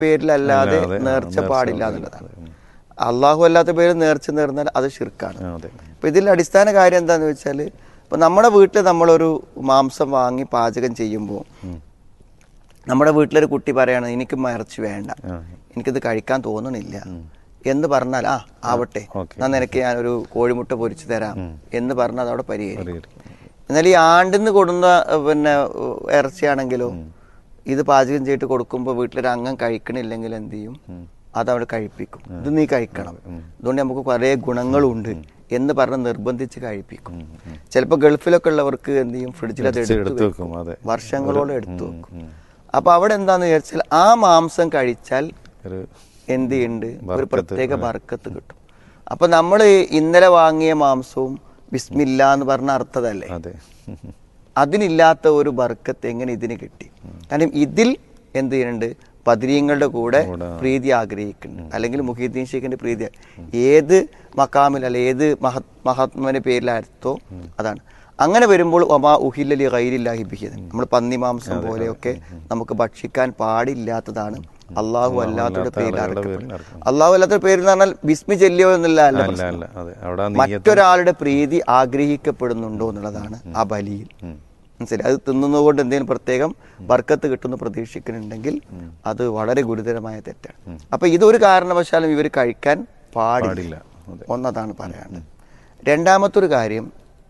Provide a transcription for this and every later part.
പേരിലല്ലാതെ അല്ലാതെ, ആ, നേർച്ച നേർച്ച പാടില്ല പാടില്ല. എന്നുള്ളതാണ് അള്ളാഹു അല്ലാത്ത പേരിൽ നേർച്ച നേർന്നാൽ അത് ഷിർക്കാണ് ആ, അതെ അപ്പൊ ഇതിൽ അടിസ്ഥാന കാര്യം എന്താന്ന് വെച്ചാൽ ഇപ്പൊ നമ്മുടെ വീട്ടിൽ നമ്മളൊരു മാംസം വാങ്ങി പാചകം ചെയ്യുമ്പോൾ നമ്മുടെ വീട്ടിലൊരു കുട്ടി പറയാണ് എനിക്ക് ഇറച്ചി വേണ്ട ആ. എനിക്കിത് കഴിക്കാൻ തോന്നണില്ല എന്ന് പറഞ്ഞാൽ ആ ആവട്ടെ ഓക്കേ. എന്നാ നിനക്ക് ഞാനൊരു കോഴിമുട്ട പൊരിച്ചു തരാം എന്ന് പറഞ്ഞാൽ അതവിടെ പരിഹരിക്കും പരിഹരിക്കും. എന്നാൽ ഈ ആണ്ടിന്ന് കൊടുന്ന ഏഹ്, പിന്നെ ഏഹ്, ഇറച്ചിയാണെങ്കിലോ ഇത് പാചകം ചെയ്തിട്ട് കൊടുക്കുമ്പോൾ വീട്ടിലൊരു അംഗം കഴിക്കണില്ലെങ്കിൽ എന്ത് ചെയ്യും അത് അവിടെ കഴിപ്പിക്കും ഇത് നീ കഴിക്കണം അതുകൊണ്ട് നമുക്ക് കുറേ ഗുണങ്ങളുണ്ട് എന്ന് പറഞ്ഞ് നിർബന്ധിച്ച് കഴിപ്പിക്കും ചിലപ്പോൾ ഗൾഫിലൊക്കെ ഉള്ളവർക്ക് എന്ത് ചെയ്യും ഫ്രിഡ്ജിൽ അത് എടുത്ത് എടുത്ത് വെക്കും, വെക്കും അതെ. വർഷങ്ങളോളം എടുത്തു വെക്കും അപ്പൊ അവിടെ എന്താന്ന് വിചാരിച്ചാൽ ആ മാംസം കഴിച്ചാൽ ഒരു എന്ത് ചെയ്യുന്നുണ്ട് ഒരു ബർക്കത്ത്, പ്രത്യേക ബർക്കത്ത് കിട്ടും അപ്പൊ നമ്മൾ ഇന്നലെ വാങ്ങിയ മാംസവും ബിസ്മില്ല എന്ന് പറഞ്ഞ അർത്ഥതല്ലേ അതെ അതിനില്ലാത്ത ഒരു ബർക്കത്ത് എങ്ങനെ ഇതിന് കിട്ടി കാരണം ഇതിൽ എന്ത് ചെയ്യുന്നുണ്ട് പതിരീങ്ങളുടെ കൂടെ പ്രീതി ആഗ്രഹിക്കുന്നുണ്ട് അല്ലെങ്കിൽ മുഹീദ്ദീൻ ഷെയ്ഖിന്റെ പ്രീതി ഏത് മക്കാമിൽ അല്ല ഏത് മഹത് മഹാത്മാവിന്റെ പേരിലായിരുത്തോ അതാണ് അങ്ങനെ വരുമ്പോൾ ഒമാ ഉഹില്ലലി ഗൈരില്ലാഹി ബിഹിദൻ നമ്മൾ പന്നി മാംസം പോലെയൊക്കെ നമുക്ക് ഭക്ഷിക്കാൻ പാടില്ലാത്തതാണ് അള്ളാഹു അല്ലാത്തവരുടെ പേരിൽ പേരിൽ അറക്കപ്പെടുന്നത് അറക്കും. അള്ളാഹു അല്ലാത്ത പേര് എന്ന് പറഞ്ഞാൽ ബിസ്മി ചെല്ലിയോ എന്നുള്ള അല്ല അല്ല പ്രശ്നം. അല്ല അതെ അവിടെ ആ നീയത്ത് മറ്റൊരാളുടെ പ്രീതി ആഗ്രഹിക്കപ്പെടുന്നുണ്ടോ എന്നുള്ളതാണ് ആ ബലിയിൽ മനസ്സിലായി അത് തിന്നുന്നതുകൊണ്ട് എന്തെങ്കിലും പ്രത്യേകം ബർക്കത്ത് കിട്ടുമെന്ന് പ്രതീക്ഷിക്കുന്നുണ്ടെങ്കിൽ അത് വളരെ ഗുരുതരമായ തെറ്റാണ് അപ്പൊ ഇതൊരു കാരണവശാലും ഇവർ കഴിക്കാൻ പാടില്ല പാടില്ല അതെ ഒന്നതാണ് പറയാനുള്ളത് രണ്ടാമത്തൊരു കാര്യം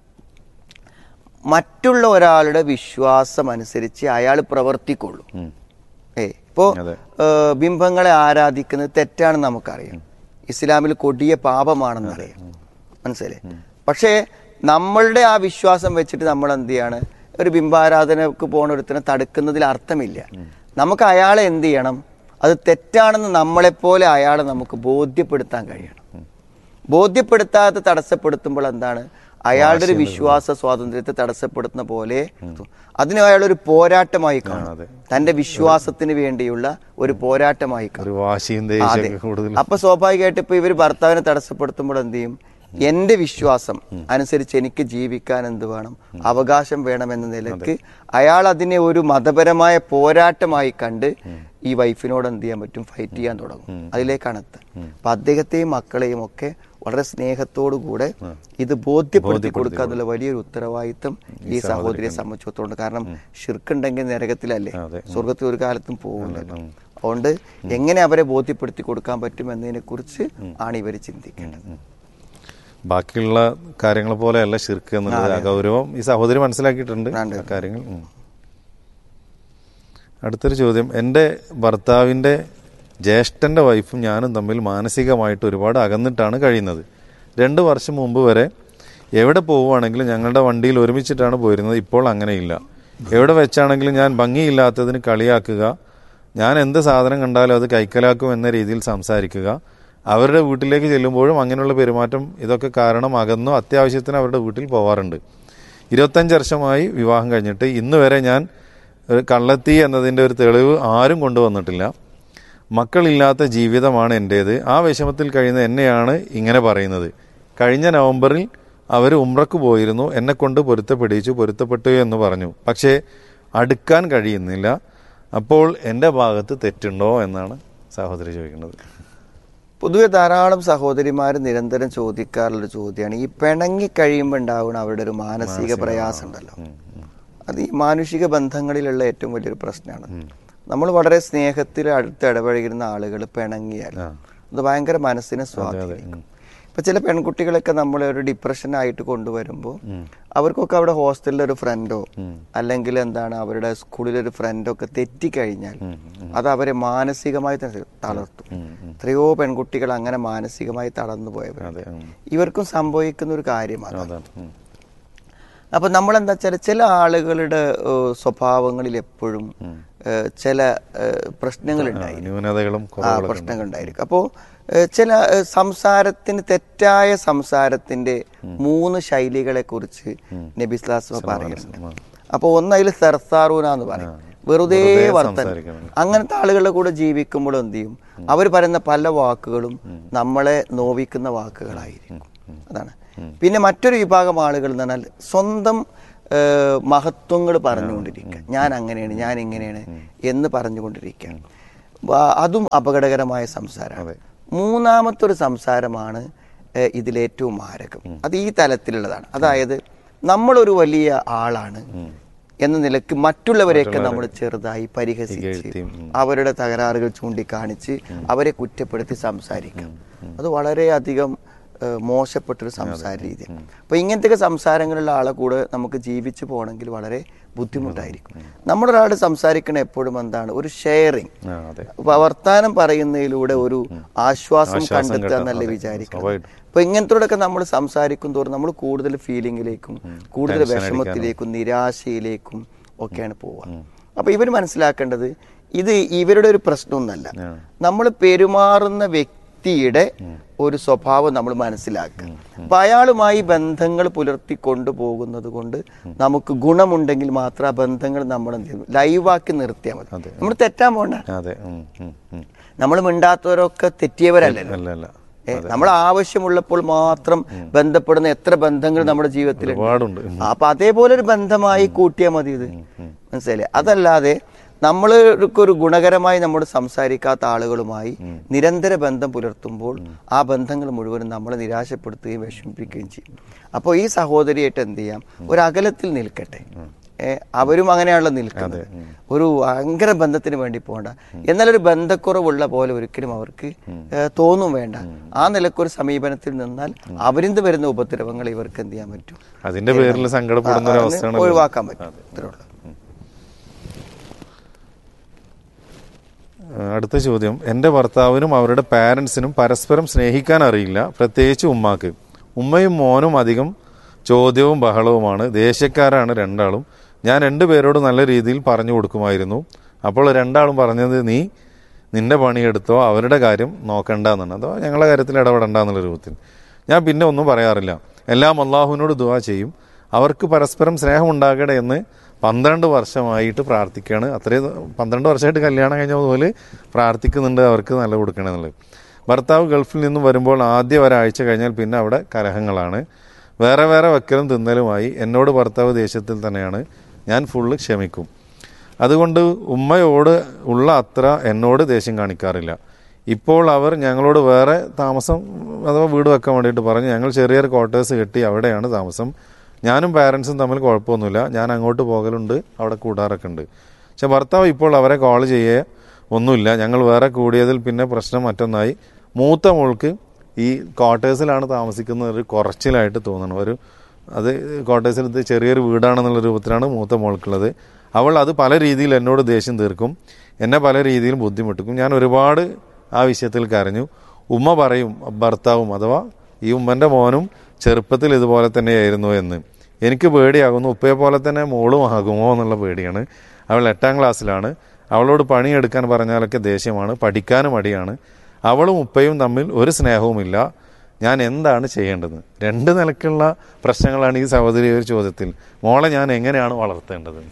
മറ്റുള്ള ഒരാളുടെ വിശ്വാസം അനുസരിച്ച് അയാൾ പ്രവർത്തിക്കുള്ളൂ ഉം. ഏ ഇപ്പോ അതെ. ഏഹ്, ബിംബങ്ങളെ ആരാധിക്കുന്നത് തെറ്റാണെന്ന് നമുക്കറിയാം ഇസ്ലാമിൽ കൊടിയ പാപമാണെന്നറിയാം മനസ്സിലായി പക്ഷേ നമ്മളുടെ ആ വിശ്വാസം വെച്ചിട്ട് നമ്മൾ എന്ത് ചെയ്യാണ് ഒരു ബിംബാരാധനക്ക് പോണ ഒരുത്തിനെ തടുക്കുന്നതിൽ അർത്ഥമില്ല നമുക്ക് അയാളെ എന്ത് ചെയ്യണം അത് തെറ്റാണെന്ന് നമ്മളെപ്പോലെ അയാളെ നമുക്ക് ബോധ്യപ്പെടുത്താൻ കഴിയണം ബോധ്യപ്പെടുത്താതെ തടസ്സപ്പെടുത്തുമ്പോൾ എന്താണ് അയാളുടെ ഒരു വിശ്വാസ സ്വാതന്ത്ര്യത്തെ തടസ്സപ്പെടുത്തുന്ന പോലെ അതിനെ അയാൾ ഒരു പോരാട്ടമായി കാണും അതെ. തന്റെ വിശ്വാസത്തിന് വേണ്ടിയുള്ള ഒരു പോരാട്ടമായി കാണും ഒരു വാശിയും അതെ ദേഷ്യമൊക്കെ കൂടുതൽ അപ്പൊ സ്വാഭാവികമായിട്ട് ഇപ്പൊ ഇവർ ഭർത്താവിനെ തടസ്സപ്പെടുത്തുമ്പോൾ എന്ത് ചെയ്യും എന്റെ വിശ്വാസം അനുസരിച്ച് എനിക്ക് ജീവിക്കാൻ എന്ത് വേണം അവകാശം വേണമെന്ന നിലക്ക് അയാൾ അതിനെ ഒരു മതപരമായ പോരാട്ടമായി കണ്ട് ഈ വൈഫിനോട് എന്ത് ചെയ്യാൻ പറ്റും ഫൈറ്റ് ചെയ്യാൻ തുടങ്ങും അതിലേക്കാണ് എത്തുക അപ്പൊ അദ്ദേഹത്തെയും മക്കളെയും ഒക്കെ വളരെ സ്നേഹത്തോടു കൂടെ ഇത് ബോധ്യപ്പെടുത്തി കൊടുക്കുക എന്നുള്ള വലിയൊരു ഉത്തരവാദിത്തം ഈ സഹോദരിയെ സംബന്ധിച്ചിടത്തോണ്ട് കാരണം ഷിർക്കുണ്ടെങ്കിൽ നരകത്തിലല്ലേ അതെ. സ്വർഗത്തിൽ ഒരു കാലത്തും പോകില്ലല്ലോ അതുകൊണ്ട് എങ്ങനെ അവരെ ബോധ്യപ്പെടുത്തി കൊടുക്കാൻ പറ്റും എന്നതിനെ കുറിച്ച് ആണ് ഇവർ ചിന്തിക്കേണ്ടത് ബാക്കിയുള്ള കാര്യങ്ങൾ പോലെയല്ല ഷിർക്ക് എന്നുള്ളത് ആ ഗൗരവം ഈ സഹോദരി മനസ്സിലാക്കിയിട്ടുണ്ട് ഉണ്ട്. ആ കാര്യങ്ങൾ ഉം. അടുത്തൊരു ചോദ്യം എൻ്റെ ഭർത്താവിൻ്റെ ജ്യേഷ്ഠൻ്റെ വൈഫും ഞാനും തമ്മിൽ മാനസികമായിട്ട് ഒരുപാട് അകന്നിട്ടാണ് കഴിയുന്നത് രണ്ട് വർഷം മുമ്പ് വരെ എവിടെ പോവുകയാണെങ്കിലും ഞങ്ങളുടെ വണ്ടിയിൽ ഒരുമിച്ചിട്ടാണ് പോയിരുന്നത് ഇപ്പോൾ അങ്ങനെയില്ല എവിടെ വെച്ചാണെങ്കിലും ഞാൻ ഭംഗിയില്ലാത്തതിന് കളിയാക്കുക ഞാൻ എന്ത് സാധനം കണ്ടാലും അത് കൈക്കലാക്കും എന്ന രീതിയിൽ സംസാരിക്കുക അവരുടെ വീട്ടിലേക്ക് ചെല്ലുമ്പോഴും അങ്ങനെയുള്ള പെരുമാറ്റം ഇതൊക്കെ കാരണം അകന്നു അത്യാവശ്യത്തിന് അവരുടെ വീട്ടിൽ പോവാറുണ്ട് ഇരുപത്തഞ്ച് വർഷമായി വിവാഹം കഴിഞ്ഞിട്ട് ഇന്ന് വരെ ഞാൻ ഒരു കള്ളത്തി എന്നതിൻ്റെ ഒരു തെളിവ് ആരും കൊണ്ടുവന്നിട്ടില്ല മക്കളില്ലാത്ത ജീവിതമാണ് എൻ്റേത് ആ വിഷമത്തിൽ കഴിയുന്ന എന്നെയാണ് ഇങ്ങനെ പറയുന്നത് കഴിഞ്ഞ നവംബറിൽ അവർ ഉമ്രക്ക് പോയിരുന്നു എന്നെ കൊണ്ട് പൊരുത്തപ്പെടിച്ചു പൊരുത്തപ്പെട്ടു എന്ന് പറഞ്ഞു പക്ഷേ അടുക്കാൻ കഴിയുന്നില്ല അപ്പോൾ എൻ്റെ ഭാഗത്ത് തെറ്റുണ്ടോ എന്നാണ് സഹോദരി ചോദിക്കുന്നത് പൊതുവെ ധാരാളം സഹോദരിമാർ നിരന്തരം ചോദിക്കാറുള്ള ചോദ്യമാണ് ഈ പിണങ്ങി കഴിയുമ്പോൾ ഉണ്ടാവുന്ന അവരുടെ ഒരു മാനസിക പ്രയാസം ഉണ്ടല്ലോ അത് ഈ മാനുഷിക ബന്ധങ്ങളിലുള്ള ഏറ്റവും വലിയൊരു പ്രശ്നമാണ് നമ്മൾ വളരെ സ്നേഹത്തിൽ അടുത്ത് ഇടപഴകുന്ന ആളുകൾ പിണങ്ങിയാൽ അത് ഭയങ്കര മനസ്സിനെ സ്വാധീനിക്കും ഇപ്പൊ ചില പെൺകുട്ടികളൊക്കെ നമ്മളെ ഒരു ഡിപ്രഷൻ ആയിട്ട് കൊണ്ടുവരുമ്പോൾ അവർക്കൊക്കെ അവിടെ ഹോസ്റ്റലിൽ ഒരു ഫ്രണ്ടോ അല്ലെങ്കിൽ എന്താണ് അവരുടെ സ്കൂളിൽ ഒരു ഫ്രണ്ടോ ഒക്കെ തെറ്റിക്കഴിഞ്ഞാൽ അത് അവരെ മാനസികമായി തന്നെ തളർത്തും എത്രയോ പെൺകുട്ടികൾ അങ്ങനെ മാനസികമായി തളർന്നു പോയവർ അതെ ഉം. ഇവർക്കും ഇവർക്കും സംഭവിക്കുന്ന ഒരു കാര്യമാണ് അതാണ് ഉം. അപ്പൊ നമ്മൾ എന്താ വെച്ചാൽ ചില ആളുകളുടെ ഏഹ്, സ്വഭാവങ്ങളിൽ എപ്പോഴും ഏഹ്, ചില ഏഹ്, പ്രശ്നങ്ങളുണ്ടായി ന്യൂനതകളും ആ കുറവുകളും പ്രശ്നങ്ങൾ ഉണ്ടായിരിക്കും അപ്പോൾ ചില ഏഹ്, സംസാരത്തിന് തെറ്റായ സംസാരത്തിന്റെ മൂന്ന് ശൈലികളെ കുറിച്ച് നബി സ്ലാസ്മ പറയുന്നുണ്ട് അപ്പോൾ ഒന്ന് അതിൽ സെർസാറൂന എന്ന് പറയും വെറുതെ വെറുതെ വർത്തൻ സംസാരിക്കണം. അങ്ങനത്തെ ആളുകളുടെ കൂടെ ജീവിക്കുമ്പോൾ എന്ത് ചെയ്യും അവർ പറയുന്ന പല വാക്കുകളും നമ്മളെ നോവിക്കുന്ന വാക്കുകളായിരിക്കും അതാണ് പിന്നെ മറ്റൊരു വിഭാഗം ആളുകൾ എന്ന് പറഞ്ഞാൽ സ്വന്തം മഹത്വങ്ങൾ പറഞ്ഞുകൊണ്ടിരിക്കുക ഞാൻ അങ്ങനെയാണ് ഞാൻ ഇങ്ങനെയാണ് എന്ന് പറഞ്ഞുകൊണ്ടിരിക്കുകയാണ് വ- അതും അപകടകരമായ സംസാരമാണ് മൂന്നാമത്തെ ഒരു സംസാരമാണ് ഏഹ്, ഇതിലേറ്റവും മാരകം അത് ഈ തലത്തിലുള്ളതാണ് അതായത് നമ്മളൊരു വലിയ ആളാണ് എന്ന നിലക്ക് മറ്റുള്ളവരെയൊക്കെ നമ്മൾ ചെറുതായി പരിഹസിച്ച് ഇകഴ്ത്തിയും, അവരുടെ തകരാറുകൾ ചൂണ്ടിക്കാണിച്ച് അവരെ കുറ്റപ്പെടുത്തി സംസാരിക്കാം അത് വളരെയധികം ഏഹ്, മോശപ്പെട്ടൊരു സംസാര രീതിയാണ് അപ്പൊ ഇങ്ങനത്തെ സംസാരങ്ങളുള്ള ആളെ കൂടെ നമുക്ക് ജീവിച്ചു പോകണമെങ്കിൽ വളരെ ബുദ്ധിമുട്ടായിരിക്കും നമ്മളൊരാൾ സംസാരിക്കണ എപ്പോഴും എന്താണ് ഒരു ഷെയറിങ് ആ അതെ വർത്താനം പറയുന്നതിലൂടെ ഒരു ആശ്വാസം ആശ്വാസം കണ്ടെത്തുക കിട്ടാം. എന്നല്ലേ അതെ. വിചാരിക്കുന്നത് സ്വാഭാവികം. അപ്പൊ ഇങ്ങനത്തോടൊക്കെ നമ്മൾ സംസാരിക്കും തോറും നമ്മൾ കൂടുതൽ ഫീലിംഗിലേക്കും കൂടുതൽ ടെൻഷൻ വിഷമത്തിലേക്കും നിരാശയിലേക്കും ഒക്കെയാണ് പോവുക അപ്പൊ ഇവർ മനസ്സിലാക്കേണ്ടത് ഇത് ഇവരുടെ ഒരു പ്രശ്നമൊന്നല്ല ആ. നമ്മൾ പെരുമാറുന്ന വ്യക്തിയുടെ ഒരു സ്വഭാവം നമ്മൾ മനസ്സിലാക്കുക അപ്പൊ അയാളുമായി ബന്ധങ്ങൾ പുലർത്തി കൊണ്ടുപോകുന്നത് കൊണ്ട് നമുക്ക് ഗുണമുണ്ടെങ്കിൽ മാത്രം ആ ബന്ധങ്ങൾ നമ്മൾ എന്ത് ചെയ്യും ലൈവാക്കി നിർത്തിയാൽ മതി അതെ. നമ്മൾ തെറ്റാൻ പോകണ്ട അതെ ഉം, ഉം, ഉം. നമ്മൾ മിണ്ടാത്തവരൊക്കെ തെറ്റിയവരല്ലല്ലോ അല്ല അല്ല ഏ, നമ്മൾ ആവശ്യമുള്ളപ്പോൾ മാത്രം ബന്ധപ്പെടുന്ന എത്ര ബന്ധങ്ങൾ നമ്മുടെ ജീവിതത്തിൽ ഒരുപാടുണ്ട് അപ്പൊ അതേപോലെ ഒരു ബന്ധമായി കൂട്ടിയാൽ മതി ഇത് മനസ്സിലായില്ലേ അതല്ലാതെ നമ്മൾക്കൊരു ഗുണകരമായി നമ്മൾ സംസാരിക്കാത്ത ആളുകളുമായി നിരന്തര ബന്ധം പുലർത്തുമ്പോൾ ആ ബന്ധങ്ങൾ മുഴുവനും നമ്മളെ നിരാശപ്പെടുത്തുകയും വിഷമിപ്പിക്കുകയും ചെയ്യും അപ്പോൾ ഈ സഹോദരിയായിട്ട് എന്ത് ചെയ്യാം ഒരു അകലത്തിൽ നിൽക്കട്ടെ ഏ, അവരും അങ്ങനെയാണല്ലോ നിൽക്കുന്നത് ഒരു ഭയങ്കര ബന്ധത്തിന് വേണ്ടി പോകണ്ട എന്നാൽ ഒരു ബന്ധക്കുറവുള്ള പോലെ ഒരിക്കലും അവർക്ക് ഏ, തോന്നും വേണ്ട ആ നിലക്കൊരു സമീപനത്തിൽ നിന്നാൽ അവരിന്ന് വരുന്ന ഉപദ്രവങ്ങൾ ഇവർക്ക് എന്ത് ചെയ്യാൻ പറ്റും അതിന്റെ പേരിൽ സങ്കടപ്പെടുന്ന ഒരു ആ, അതിന് അവസ്ഥയാണ് ഒഴിവാക്കാൻ പറ്റും ഇത്രേ ഉള്ളൂ അടുത്ത ചോദ്യം എൻ്റെ ഭർത്താവിനും അവരുടെ പാരൻസിനും പരസ്പരം സ്നേഹിക്കാൻ അറിയില്ല പ്രത്യേകിച്ച് ഉമ്മാക്ക് ഉമ്മയും മോനും അധികം ചോദ്യവും ബഹളവുമാണ് ദേഷ്യക്കാരാണ് രണ്ടാളും ഞാൻ രണ്ടുപേരോട് നല്ല രീതിയിൽ പറഞ്ഞു കൊടുക്കുമായിരുന്നു അപ്പോൾ രണ്ടാളും പറഞ്ഞത് നീ നിന്റെ പണിയെടുത്തോ അവരുടെ കാര്യം നോക്കണ്ടെന്നാണ് അതോ ഞങ്ങളുടെ കാര്യത്തിൽ ഇടപെടണ്ട എന്നുള്ള രൂപത്തിൽ ഞാൻ പിന്നെ ഒന്നും പറയാറില്ല എല്ലാം അള്ളാഹുവിനോട് ദുവാ ചെയ്യും അവർക്ക് പരസ്പരം സ്നേഹം ഉണ്ടാകട്ടെ എന്ന് പന്ത്രണ്ട് വർഷമായിട്ട് പ്രാർത്ഥിക്കുകയാണ് അത്രയും പന്ത്രണ്ട് വർഷമായിട്ട് കല്യാണം കഴിഞ്ഞ മുതൽ പ്രാർത്ഥിക്കുന്നുണ്ട് അവർക്ക് നല്ല കൊടുക്കണം എന്നുള്ളത് ഭർത്താവ് ഗൾഫിൽ നിന്നും വരുമ്പോൾ ആദ്യ ഒരാഴ്ച കഴിഞ്ഞാൽ പിന്നെ അവിടെ കലഹങ്ങളാണ് വേറെ വേറെ വെക്കലും തിന്നലുമായി എന്നോട് ഭർത്താവ് ദേഷ്യത്തിൽ തന്നെയാണ് ഞാൻ ഫുള്ള് ക്ഷമിക്കും അതുകൊണ്ട് ഉമ്മയോട് ഉള്ള അത്ര എന്നോട് ദേഷ്യം കാണിക്കാറില്ല ഇപ്പോൾ അവർ ഞങ്ങളോട് വേറെ താമസം അഥവാ വീട് വെക്കാൻ വേണ്ടിയിട്ട് പറഞ്ഞു ഞങ്ങൾ ചെറിയൊരു ക്വാർട്ടേഴ്സ് കെട്ടി അവിടെയാണ് താമസം ഞാനും പാരൻസും തമ്മിൽ കുഴപ്പമൊന്നുമില്ല ഞാൻ അങ്ങോട്ട് പോകലുണ്ട് അവിടെ കൂടാറൊക്കെ ഉണ്ട് പക്ഷെ ഭർത്താവ് ഇപ്പോൾ അവരെ കോൾ ചെയ്യേ ഒന്നുമില്ല ഞങ്ങൾ വേറെ കൂടിയതിൽ പിന്നെ പ്രശ്നം മറ്റൊന്നായി മൂത്ത മോൾക്ക് ഈ ക്വാർട്ടേഴ്സിലാണ് താമസിക്കുന്ന ഒരു കുറച്ചിലായിട്ട് തോന്നണം ഒരു അത് ക്വാർട്ടേഴ്സിൽ ഇത് ചെറിയൊരു വീടാണെന്നുള്ള രൂപത്തിലാണ് മൂത്ത മോൾക്കുള്ളത് അവൾ അത് പല രീതിയിൽ എന്നോട് ദേഷ്യം തീർക്കും എന്നെ പല രീതിയിൽ ബുദ്ധിമുട്ടിക്കും ഞാൻ ഒരുപാട് ആ വിഷയത്തിൽ കരഞ്ഞു ഉമ്മ പറയും ഭർത്താവും അഥവാ ഈ ഉമ്മൻ്റെ മോനും ചെറുപ്പത്തിൽ ഇതുപോലെ തന്നെയായിരുന്നു എന്ന് എനിക്ക് പേടിയാകുന്നു ഉപ്പയെ പോലെ തന്നെ മോളും ആകുമോ എന്നുള്ള പേടിയാണ് അവൾ എട്ടാം ക്ലാസ്സിലാണ് അവളോട് പണിയെടുക്കാൻ പറഞ്ഞാലൊക്കെ ദേഷ്യമാണ് പഠിക്കാനും മടിയാണ് അവളും ഉപ്പയും തമ്മിൽ ഒരു സ്നേഹവുമില്ല ഞാൻ എന്താണ് ചെയ്യേണ്ടത് രണ്ട് നിലക്കുള്ള പ്രശ്നങ്ങളാണ് ഈ സഹോദരി ഒരു ചോദ്യത്തിൽ മോളെ ഞാൻ എങ്ങനെയാണ് വളർത്തേണ്ടത്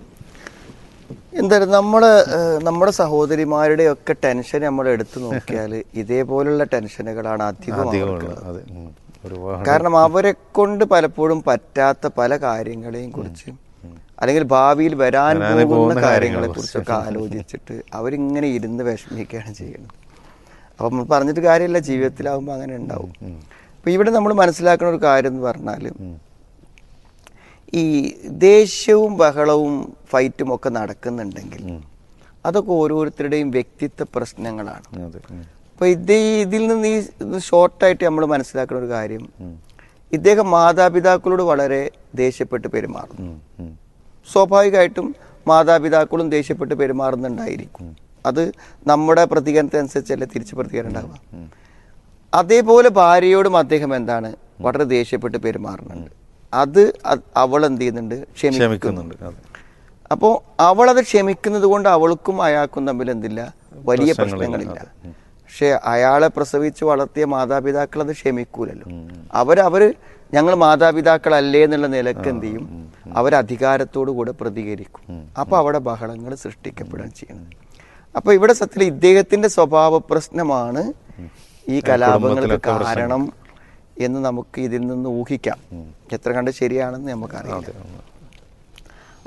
എന്തായാലും നമ്മള് ഏഹ്, നമ്മുടെ സഹോദരിമാരുടെ ഒക്കെ ടെൻഷൻ നമ്മൾ എടുത്തു നോക്കിയാൽ ഇതേപോലുള്ള ടെൻഷനുകളാണ് അധികം അവർക്ക്. അധികമുള്ളത് അതെ ഉം. ഒരുപാട് കാരണം അവരെ കൊണ്ട് പലപ്പോഴും പറ്റാത്ത പല കാര്യങ്ങളെയും കുറിച്ച് അല്ലെങ്കിൽ ഭാവിയിൽ വരാൻ വരാതെ പോകുന്ന പോകുന്ന കാര്യങ്ങളെ കാര്യങ്ങളെ കുറിച്ചൊക്കെ ആലോചിച്ചിട്ട് അവരിങ്ങനെ ഇരുന്ന് വിഷമിക്കുകയാണ് ചെയ്യുന്നത് അപ്പം നമ്മൾ പറഞ്ഞിട്ട് കാര്യമില്ല ജീവിതത്തിലാവുമ്പോൾ അങ്ങനെ ഉണ്ടാവും അപ്പൊ ഇവിടെ നമ്മൾ മനസ്സിലാക്കുന്ന ഒരു കാര്യം എന്ന് പറഞ്ഞാൽ ഈ ദേഷ്യവും ബഹളവും ഫൈറ്റും ഒക്കെ നടക്കുന്നുണ്ടെങ്കിൽ അതൊക്കെ ഓരോരുത്തരുടെയും വ്യക്തിത്വ പ്രശ്നങ്ങളാണ് അതെ ഉം. അപ്പൊ ഇത് ഈ- ഇതിൽ നിന്ന് ഈ ഷോർട്ടായിട്ട് നമ്മൾ മനസ്സിലാക്കുന്ന ഒരു കാര്യം ഇദ്ദേഹം മാതാപിതാക്കളോട് വളരെ ദേഷ്യപ്പെട്ട് പെരുമാറുന്നു ഉം. ഉം. സ്വാഭാവികമായിട്ടും മാതാപിതാക്കളും ദേഷ്യപ്പെട്ട് പെരുമാറുന്നുണ്ടായിരിക്കും അത് നമ്മുടെ പ്രതികരണത്തിനനുസരിച്ചല്ലേ തിരിച്ച് പ്രതികരണം ഉണ്ടാവുക അതേപോലെ ഭാര്യയോടും അദ്ദേഹം എന്താണ് വളരെ ദേഷ്യപ്പെട്ട് പെരുമാറുന്നുണ്ട് അത് അ- അവൾ എന്ത് ചെയ്യുന്നുണ്ട് ക്ഷമിക്കുന്നു ക്ഷമിക്കുന്നുണ്ട് അതെ അപ്പോൾ അവളത് ക്ഷമിക്കുന്നത് കൊണ്ട് അവൾക്കും അയാൾക്കും തമ്മിൽ എന്തില്ല വലിയ പ്രശ്നങ്ങളില്ല പക്ഷെ അയാളെ പ്രസവിച്ച് വളർത്തിയ മാതാപിതാക്കൾ അത് ക്ഷമിക്കൂലല്ലോ അവരവര് ഞങ്ങൾ മാതാപിതാക്കളല്ലേ എന്നുള്ള നിലക്ക് എന്ത് ചെയ്യും അവർ അധികാരത്തോടു കൂടെ പ്രതികരിക്കും അപ്പൊ അവിടെ ബഹളങ്ങൾ സൃഷ്ടിക്കപ്പെടാൻ ചെയ്യുന്നത് അപ്പൊ ഇവിടെ സത്യത്തിൽ ഇദ്ദേഹത്തിന്റെ സ്വഭാവ പ്രശ്നമാണ് ഈ കലാപങ്ങൾക്ക് കാരണം എന്ന് നമുക്ക് ഇതിൽ നിന്ന് ഊഹിക്കാം എത്ര കണ്ട് ശരിയാണെന്ന് നമുക്കറിയാം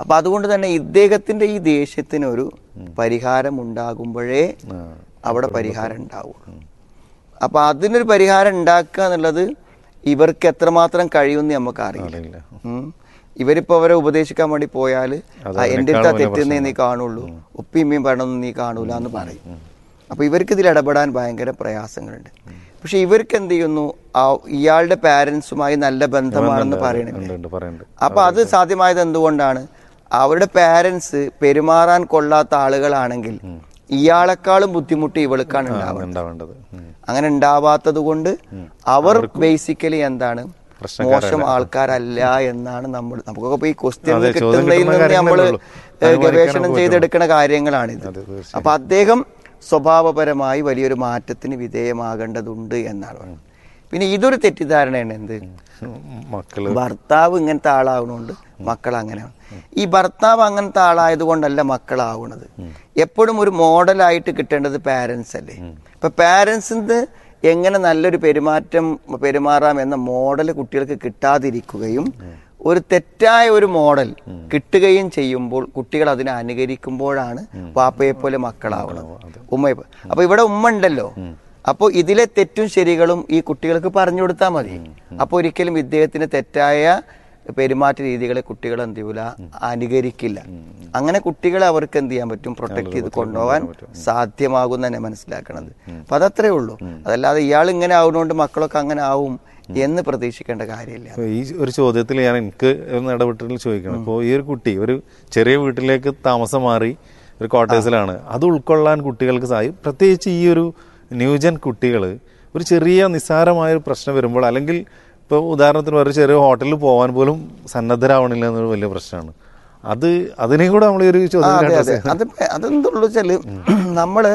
അപ്പൊ അതുകൊണ്ട് തന്നെ ഇദ്ദേഹത്തിന്റെ ഈ ദേഷ്യത്തിന് ഒരു പരിഹാരം ഉണ്ടാകുമ്പോഴേ ആ, അവിടെ പരിഹാരം ഉണ്ടാവുള്ളൂ അപ്പൊ അതിനൊരു പരിഹാരം ഉണ്ടാക്കുക എന്നുള്ളത് ഇവർക്ക് എത്രമാത്രം കഴിയുമെന്ന് നമുക്ക് അറിയില്ല അറിയില്ല ഉം. ഇവരിപ്പോ അവരെ ഉപദേശിക്കാൻ വേണ്ടി പോയാൽ അത് എന്റെ അടുത്ത് അതിനേക്കാൾ വലിയ തെറ്റുന്നേ നീ കാണുള്ളൂ ഉപ്പിമ്മയും പറയണമെന്ന് നീ കാണൂല എന്ന് പറയും അപ്പൊ ഇവർക്ക് ഇതിൽ ഇടപെടാൻ ഭയങ്കര പ്രയാസങ്ങളുണ്ട് പക്ഷെ ഇവർക്ക് എന്ത് ചെയ്യുന്നു ആ ഇയാളുടെ പാരന്റ്സുമായി നല്ല ബന്ധമാണെന്ന് പറയണില്ല ഉണ്ട് ഉണ്ട് പറയുന്നുണ്ട് അപ്പൊ അത് സാധ്യമായത് എന്തുകൊണ്ടാണ് അവരുടെ പാരന്റ്സ് പെരുമാറാൻ കൊള്ളാത്ത ആളുകളാണെങ്കിൽ ഇയാളെക്കാളും ബുദ്ധിമുട്ട് ഇവൾക്കാണ് ഉണ്ടാവുന്നത് ഉണ്ടാവേണ്ടത് ഉം. അങ്ങനെ ഉണ്ടാവാത്തത് കൊണ്ട് അവർ ബേസിക്കലി എന്താണ് മോശം ആൾക്കാരല്ല എന്നാണ് നമ്മൾ നമുക്കൊക്കെ ഇപ്പൊ ഈ ക്വസ്റ്റ്യൻ അതെ, ചോദ്യം കിട്ടുന്നതിൽ കിട്ടുന്ന നിന്ന് നമ്മൾ കാര്യങ്ങളേ ഉള്ളൂ. അനുമാനിക്കാനൊക്കെ ഗവേഷണം പറ്റുള്ളൂ. ചെയ്തെടുക്കുന്ന കാര്യങ്ങളാണിത് അതെ, തീർച്ചയായും. അപ്പൊ അദ്ദേഹം സ്വഭാവപരമായി വലിയൊരു മാറ്റത്തിന് വിധേയമാകേണ്ടതുണ്ട് എന്നാണ് പറയുന്നത് പിന്നെ ഇതൊരു തെറ്റിദ്ധാരണയാണ് എന്ത് ഉം, മക്കള് ഭർത്താവ് ഇങ്ങനത്തെ ആളാവണോണ്ട് മക്കൾ അങ്ങനെയാണ് ഈ ഭർത്താവ് അങ്ങനത്തെ ആളായത് കൊണ്ടല്ല മക്കളാവണത് എപ്പോഴും ഒരു മോഡലായിട്ട് കിട്ടേണ്ടത് പാരന്റ്സ് അല്ലേ ഇപ്പൊ പാരന്റ്സിന് എങ്ങനെ നല്ലൊരു പെരുമാറ്റം പെരുമാറാം എന്ന മോഡൽ കുട്ടികൾക്ക് കിട്ടാതിരിക്കുകയും ഒരു തെറ്റായ ഒരു മോഡൽ കിട്ടുകയും ചെയ്യുമ്പോൾ കുട്ടികൾ അതിനെ അനുകരിക്കുമ്പോഴാണ് വാപ്പയെ പോലെ മക്കളാവുന്നത് ഉമ്മയെ പോ- അപ്പൊ ഇവിടെ ഉമ്മ ഉണ്ടല്ലോ അപ്പോൾ ഇതിലെ തെറ്റും ശരികളും ഈ കുട്ടികൾക്ക് പറഞ്ഞു കൊടുത്താൽ മതി അപ്പോൾ ഒരിക്കലും ഇദ്ദേഹത്തിന് തെറ്റായ പെരുമാറ്റ രീതികളെ കുട്ടികൾ എന്ത് ചെയ്യൂല അനുകരിക്കില്ല അങ്ങനെ കുട്ടികളെ അവർക്ക് എന്ത് ചെയ്യാൻ പറ്റും പ്രൊട്ടക്ട് ചെയ്ത് കൊണ്ടുപോകാൻ സാധ്യമാകും തന്നെ മനസ്സിലാക്കണത് അപ്പൊ അതത്രേ ഉള്ളൂ അതല്ലാതെ ഇയാൾ ഇങ്ങനെ ആവുന്നതുകൊണ്ട് മക്കളൊക്കെ അങ്ങനെ ആവും എന്ന് പ്രതീക്ഷിക്കേണ്ട കാര്യമില്ല ഇപ്പൊ ഈ ഒരു ചോദ്യത്തിൽ ഞാൻ എനിക്ക് ഒന്ന് ഇടപെട്ടിട്ട് ചോദിക്കണം ഇപ്പോൾ ഈ ഒരു കുട്ടി ഒരു ചെറിയ വീട്ടിലേക്ക് താമസം മാറി ഒരു ക്വാർട്ടേഴ്സിലാണ് അത് ഉൾക്കൊള്ളാൻ കുട്ടികൾക്ക് സായി പ്രത്യേകിച്ച് ഈ ഒരു ന്യൂജൻ കുട്ടികൾ ഒരു ചെറിയ നിസ്സാരമായ ഒരു പ്രശ്നം വരുമ്പോൾ അല്ലെങ്കിൽ ഇപ്പോൾ ഉദാഹരണത്തിന് ഒരു ചെറിയ ഹോട്ടലിൽ പോകാൻ പോലും സന്നദ്ധരാവണില്ല എന്നൊരു വലിയ പ്രശ്നമാണ് അത് അതിനെയും കൂടെ നമ്മൾ ഈ ഒരു ആ, അതെ ചോദ്യം അതെ അത് അതെന്തുള്ളൂ വെച്ചാല് നമ്മള്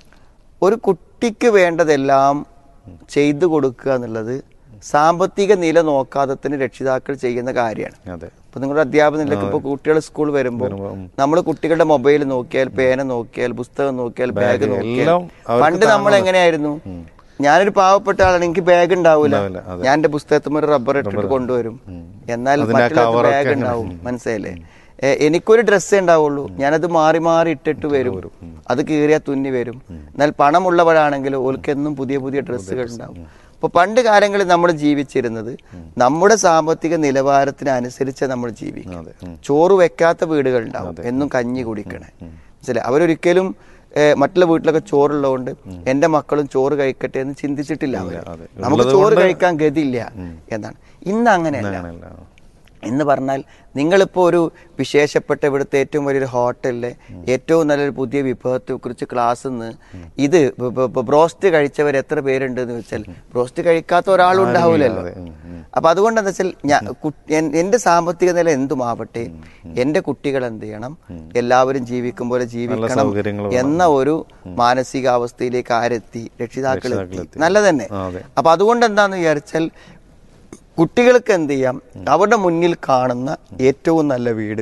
ഒരു കുട്ടിക്ക് വേണ്ടതെല്ലാം ചെയ്തു കൊടുക്കുക എന്നുള്ളത് സാമ്പത്തിക നില നോക്കാതെ തന്നെ രക്ഷിതാക്കൾ ചെയ്യുന്ന കാര്യമാണ് അതെ ഇപ്പൊ നിങ്ങളുടെ അധ്യാപന നിലയ്ക്ക് ഇപ്പൊ കുട്ടികൾ സ്കൂൾ വരുമ്പോൾ വരുമ്പോ, ഉം. നമ്മൾ കുട്ടികളുടെ മൊബൈൽ നോക്കിയാൽ പേന നോക്കിയാൽ പുസ്തകം നോക്കിയാൽ ബാഗ് നോക്കിയാൽ എല്ലാം അവർക്ക് പണ്ട് നമ്മൾ എങ്ങനെയായിരുന്നു ഞാനൊരു പാവപ്പെട്ട ആളാണ് എനിക്ക് ബാഗ് ഉണ്ടാവില്ല ഉണ്ടാവില്ല, അതെ. ഞാൻ എന്റെ പുസ്തകത്തിൽ ഒരു റബ്ബർ ഇട്ടിട്ട് കൊണ്ടുവരും എന്നാൽ അതിന് ആ മറ്റുള്ള cover ഒക്കെ ബാഗ് അങ്ങനെ. ഉണ്ടാവും മനസ്സിലായില്ലേ ഏ, എനിക്കൊരു ഡ്രസ്സേ ഉണ്ടാവുള്ളൂ ഞാനത് മാറി മാറി ഇട്ടിട്ട് വരും അത് കീറിയ തുന്നി വരും എന്നാൽ പണമുള്ളവരാണെങ്കിൽ ഓൽക്കെന്നും പുതിയ പുതിയ ഡ്രസ്സുകൾ ഉണ്ടാവും അപ്പൊ പണ്ട് കാലങ്ങളിൽ നമ്മൾ ജീവിച്ചിരുന്നത് നമ്മുടെ സാമ്പത്തിക നിലവാരത്തിനനുസരിച്ച് നമ്മൾ ജീവിക്കും അതെ ഉം. ചോറ് വെക്കാത്ത വീടുകൾ ഉണ്ടാവും എന്നും കഞ്ഞി കുടിക്കണേ മനസ്സിലായി അവരൊരിക്കലും ഏഹ്, മറ്റുള്ള വീട്ടിലൊക്കെ ചോറുള്ളതുകൊണ്ട് എന്റെ മക്കളും ചോറ് കഴിക്കട്ടെ എന്ന് ചിന്തിച്ചിട്ടില്ല അവര് അതെ. നമുക്ക് ഉള്ളത് ചോറ് കൊണ്ട് കഴിക്കാൻ ഗതിയില്ല എന്നാണ് ഇന്ന് അങ്ങനെയല്ല അങ്ങനെയല്ല എന്ന് പറഞ്ഞാൽ നിങ്ങളിപ്പോൾ ഒരു വിശേഷപ്പെട്ട ഇവിടുത്തെ ഏറ്റവും വലിയൊരു ഹോട്ടലിലെ ഏറ്റവും നല്ലൊരു പുതിയ വിഭവത്തെ കുറിച്ച് ക്ലാസ് നിന്ന് ഇത് ബ- ബ- ബ- ബ്രോസ്റ്റ് കഴിച്ചവർ എത്ര പേരുണ്ട് എന്ന് വെച്ചാൽ ബ്രോസ്റ്റ് കഴിക്കാത്ത ഒരാളും ഉണ്ടാവില്ലല്ലോ അതെ, ഉം, ഉം. അപ്പൊ അതുകൊണ്ട് എന്താ വെച്ചാൽ ഞാൻ കു- എൻ- എന്റെ സാമ്പത്തിക നില എന്തുമാവട്ടെ എന്റെ കുട്ടികൾ എന്ത് ചെയ്യണം എല്ലാവരും ജീവിക്കും പോലെ ജീവിക്കണം സൗകര്യങ്ങൾ എന്ന ഒരു മാനസികാവസ്ഥയിലേക്ക് ആരെത്തി രക്ഷിതാക്കൾ എത്തി രക്ഷിതാക്കളെത്തി. നല്ലതന്നെ ആ, അതെ. അപ്പൊ അതുകൊണ്ട് എന്താന്ന് വിചാരിച്ചാൽ കുട്ടികൾക്ക് എന്ത് ചെയ്യാം അവരുടെ മുന്നിൽ കാണുന്ന ഏറ്റവും നല്ല വീട്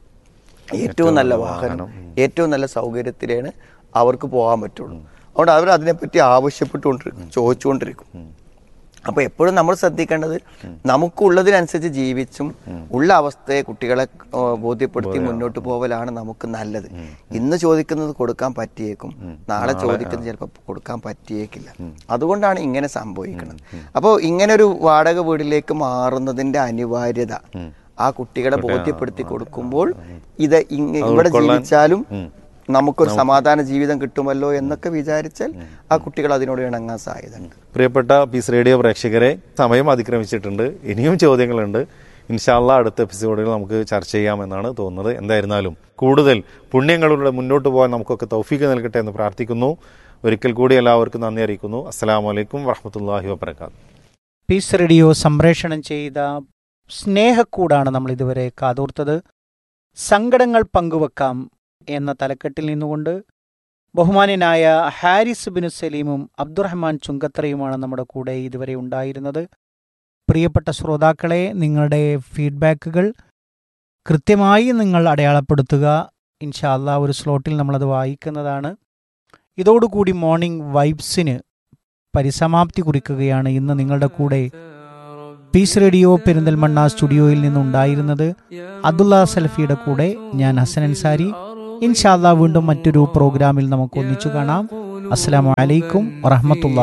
ഏറ്റവും നല്ല വാഹനം ഏറ്റവും നല്ല സൗകര്യത്തിലാണ് അവർക്ക് പോകാൻ പറ്റുള്ളൂ അതുകൊണ്ട് അവർ അതിനെപ്പറ്റി ആവശ്യപ്പെട്ടുകൊണ്ടിരിക്കും ചോദിച്ചുകൊണ്ടിരിക്കും അപ്പൊ എപ്പോഴും നമ്മൾ ശ്രദ്ധിക്കേണ്ടത് നമുക്കുള്ളതിനനുസരിച്ച് ജീവിച്ചും ഉള്ള അവസ്ഥയെ കുട്ടികളെ ആ, ബോധ്യപ്പെടുത്തി മുന്നോട്ട് പോവലാണ് നമുക്ക് നല്ലത് ഇന്ന് ചോദിക്കുന്നത് കൊടുക്കാൻ പറ്റിയേക്കും നാളെ ചോദിക്കുന്നത് ചിലപ്പോൾ കൊടുക്കാൻ പറ്റിയേക്കില്ല അതുകൊണ്ടാണ് ഇങ്ങനെ സംഭവിക്കുന്നത് അപ്പോൾ ഇങ്ങനെ ഒരു വാടക വീടിലേക്ക് മാറുന്നതിന്റെ അനിവാര്യത ആ കുട്ടികളെ ബോധ്യപ്പെടുത്തി കൊടുക്കുമ്പോൾ ഇത് ഇങ്ങ- ഇവിടെ ജീവിച്ചാലും നമുക്കൊരു സമാധാന ജീവിതം കിട്ടുമല്ലോ എന്നൊക്കെ വിചാരിച്ചാൽ ആ കുട്ടികൾ അതിനോട് ഇണങ്ങാൻ സാധ്യതയുണ്ട് പ്രിയപ്പെട്ട പീസ് റേഡിയോ പ്രേക്ഷകരെ സമയം അതിക്രമിച്ചിട്ടുണ്ട് ഇനിയും ചോദ്യങ്ങളുണ്ട് ഇൻഷാല്ല അടുത്ത എപ്പിസോഡുകൾ നമുക്ക് ചർച്ച ചെയ്യാമെന്നാണ് തോന്നുന്നത് എന്തായിരുന്നാലും കൂടുതൽ പുണ്യങ്ങളുടെ മുന്നോട്ട് പോകാൻ നമുക്കൊക്കെ തൗഫീക്ക് നൽകട്ടെ എന്ന് പ്രാർത്ഥിക്കുന്നു ഒരിക്കൽ കൂടി എല്ലാവർക്കും നന്ദി അറിയിക്കുന്നു അസ്സാം വലൈക്കും വറഹമത്തല്ലാഹി വാബർക്കാത്തു പീസ് റേഡിയോ സംപ്രേഷണം ചെയ്ത സ്നേഹക്കൂടാണ് നമ്മൾ ഇതുവരെ കാതോർത്തത് സങ്കടങ്ങൾ പങ്കുവെക്കാം എന്ന തലക്കെട്ടിൽ നിന്നുകൊണ്ട് ബഹുമാന്യനായ ഹാരിസ് ബിനു സലീമും അബ്ദുറഹ്മാൻ ചുങ്കത്രയുമാണ് നമ്മുടെ കൂടെ ഇതുവരെ ഉണ്ടായിരുന്നത് പ്രിയപ്പെട്ട ശ്രോതാക്കളെ നിങ്ങളുടെ ഫീഡ്ബാക്കുകൾ കൃത്യമായി നിങ്ങൾ അടയാളപ്പെടുത്തുക ഇൻഷാല്ല ഒരു സ്ലോട്ടിൽ നമ്മളത് വായിക്കുന്നതാണ് ഇതോടുകൂടി മോർണിംഗ് വൈബ്സിന് പരിസമാപ്തി കുറിക്കുകയാണ് ഇന്ന് നിങ്ങളുടെ കൂടെ പീസ് റേഡിയോ പെരിന്തൽമണ്ണ സ്റ്റുഡിയോയിൽ നിന്നുണ്ടായിരുന്നത് അബ്ദുള്ള സലഫിയുടെ കൂടെ ഞാൻ ഹസൻ അൻസാരി ഇൻഷാല്ല വീണ്ടും മറ്റൊരു പ്രോഗ്രാമിൽ നമുക്ക് ഒന്നിച്ചു കാണാം അസ്സലാമു അലൈക്കും വറഹമത്തുള്ള